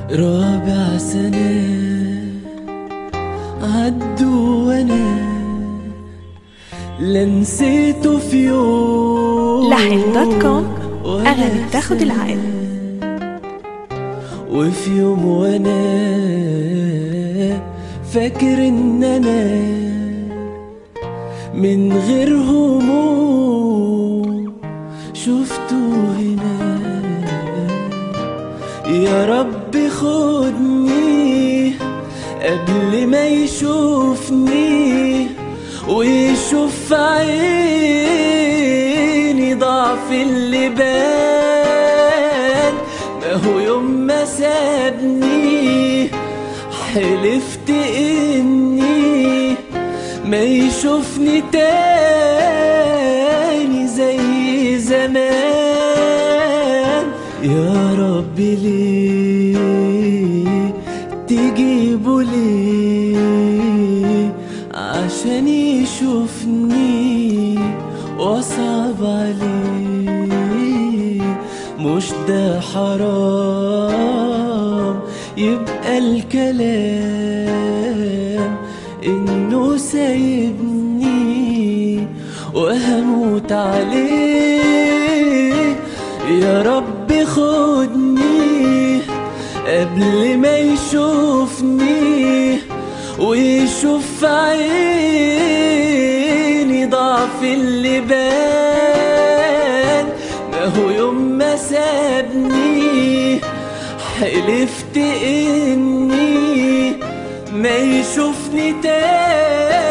رابع سنة عدوا وانا لا نسيته في يوم لحن دوت كوم ولا أغاني بتاخد العقل وفي يوم وانا فاكر ان انا من غير هموم شفته هنا يا رب خدني قبل ما يشوفني ويشوف في عيني ضعف اللي بان ما هو يوم ما سابني حلفت اني ما يشوفني تاني زي زمان يا رب ليه تجيبه ليه عشان يشوفني واصعب عليه مش ده حرام يبقى الكلام انه سايبني وهموت عليه يا رب خدني قبل ما يشوفني ويشوف في عيني ضعف اللي بان ما هو يوم ما سابني حلفت اني ما يشوفني تاني